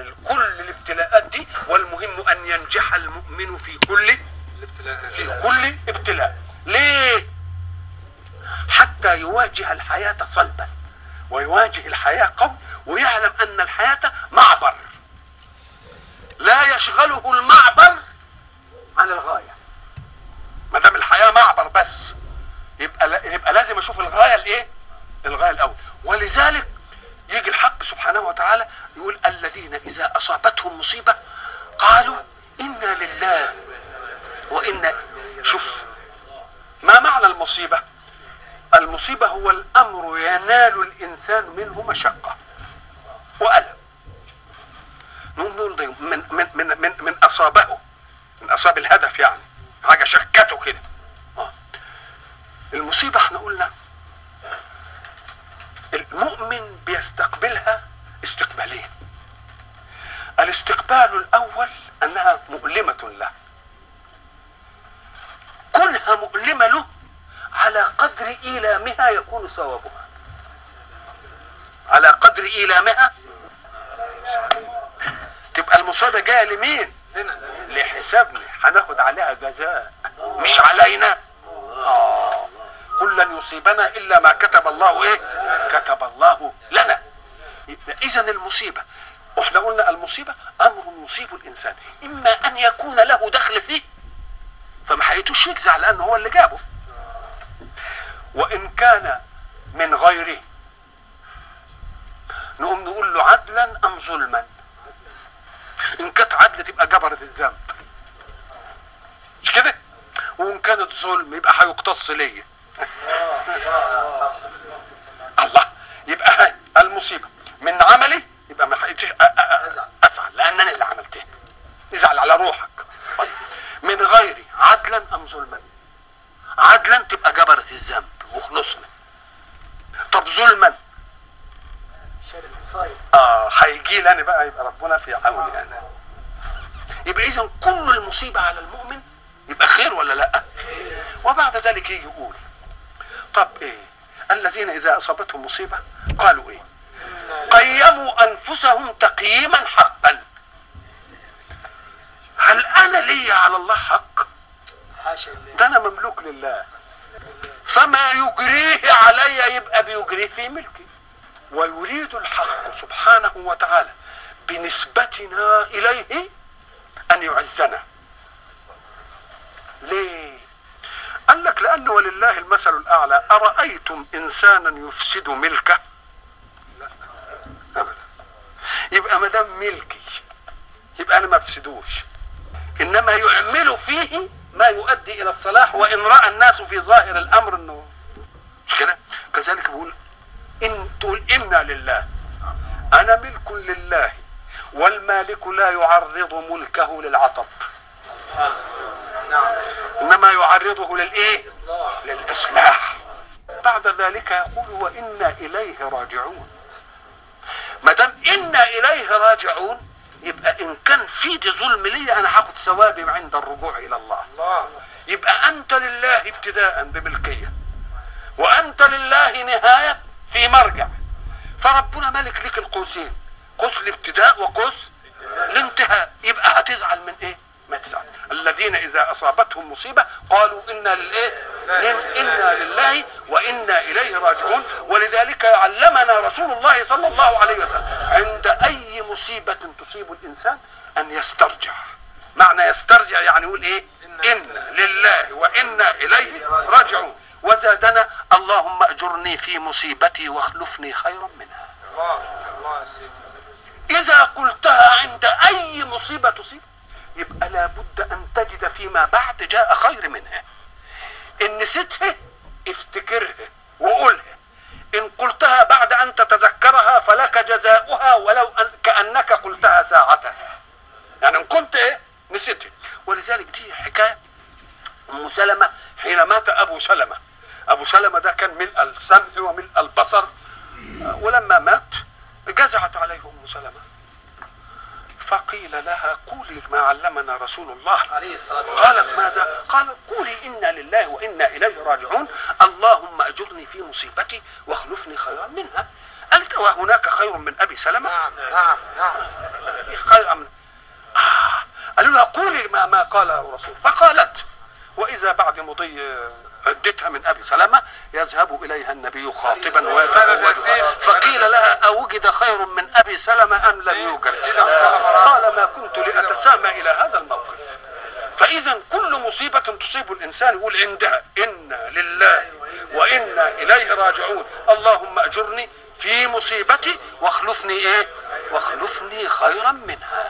ال- كل الابتلاءات دي والمهم ان ينجح المؤمن في كل في كل ابتلاء ليه حتى يواجه الحياة صلبا ويواجه الحياة قوي ويعلم ان الحياة معبر لا يشغله المعبر عن الغاية ما دام الحياة معبر بس يبقى لا يبقى لازم اشوف الغاية الايه الغاية الاول ولذلك يجي الحق سبحانه وتعالى يقول الذين اذا اصابتهم مصيبة قالوا انا لله وانا شوف ما معنى المصيبة المصيبة هو الامر ينال الانسان منه مشقة والم نقول نقول ده من من من من, من اصابه من اصاب الهدف يعني حاجه شكته كده آه. المصيبه احنا قلنا المؤمن بيستقبلها استقبالين الاستقبال الاول انها مؤلمه له كونها مؤلمه له على قدر ايلامها يكون ثوابها على قدر ايلامها تبقى المصيبه جايه لمين لحسابنا هناخد عليها جزاء مش علينا اه قل لن يصيبنا الا ما كتب الله ايه كتب الله لنا اذا المصيبه واحنا قلنا المصيبه امر يصيب الانسان اما ان يكون له دخل فيه فما حيتوش يجزع لانه هو اللي جابه وان كان من غيره نقوم نقول له عدلا ام ظلما ان كانت عدل تبقى جبرت الذنب مش كده وان كانت ظلم يبقى هيقتص ليا الله يبقى هاي المصيبه من عملي يبقى ما حقيقتش ازعل لان انا اللي عملتها ازعل على روحك طيب. من غيري عدلا ام ظلما عدلا تبقى جبرت الذنب وخلصنا طب ظلما اه هيجي لي انا بقى يبقى ربنا في عوني انا يبقى اذا كل المصيبه على المؤمن يبقى خير ولا لا وبعد ذلك يجي يقول طب ايه الذين اذا اصابتهم مصيبه قالوا ايه قيموا انفسهم تقييما حقا هل انا لي على الله حق ده انا مملوك لله فما يجريه علي يبقى بيجريه في ملكي ويريد الحق سبحانه وتعالى بنسبتنا اليه ان يعزنا ليه قال لك لان ولله المثل الاعلى ارايتم انسانا يفسد ملكه لا ابدا يبقى ما دام ملكي يبقى انا ما افسدوش انما يعمل فيه ما يؤدي الى الصلاح وان راى الناس في ظاهر الامر انه مش كده كذلك بيقول ان تقول انا لله انا ملك لله والمالك لا يعرض ملكه للعطب انما يعرضه للايه للاصلاح بعد ذلك يقول وانا اليه راجعون ما دام انا اليه راجعون يبقى ان كان في دي ظلم لي انا هاخد ثوابي عند الرجوع الى الله يبقى انت لله ابتداء بملكيه وانت لله نهايه في مرجع فربنا ملك لك القوسين قوس الابتداء وقوس الانتهاء يبقى هتزعل من ايه ما تزعل الذين اذا اصابتهم مصيبه قالوا انا للايه انا لله وانا اليه راجعون ولذلك علمنا رسول الله صلى الله عليه وسلم عند اي مصيبه تصيب الانسان ان يسترجع معنى يسترجع يعني يقول ايه ان لله وانا اليه راجعون وزادنا اللهم اجرني في مصيبتي واخلفني خيرا منها اذا قلتها عند اي مصيبه تصيب يبقى لابد ان تجد فيما بعد جاء خير منها ان نسيتها افتكرها وقولها ان قلتها بعد ان تتذكرها فلك جزاؤها ولو أن كانك قلتها ساعتها يعني ان كنت ايه نسيتها ولذلك دي حكايه ام سلمه حين مات ابو سلمه ابو سلمه ده كان ملء السمع وملء البصر ولما مات جزعت عليه ام سلمه فقيل لها قولي ما علمنا رسول الله عليه الصلاة قالت ماذا قال قولي انا لله وانا اليه راجعون اللهم اجرني في مصيبتي واخلفني خيرا منها قالت وهناك خير من ابي سلمه نعم نعم نعم خيرا من آه. قالوا لها قولي ما, ما قاله الرسول فقالت واذا بعد مضي عدتها من ابي سلمه يذهب اليها النبي خاطبا ويتزوجها فقيل لها اوجد خير من ابي سلمه ام لم يوجد قال ما كنت لاتسامى الى هذا الموقف فاذا كل مصيبه تصيب الانسان يقول عندها انا لله وانا اليه راجعون اللهم اجرني في مصيبتي واخلفني ايه واخلفني خيرا منها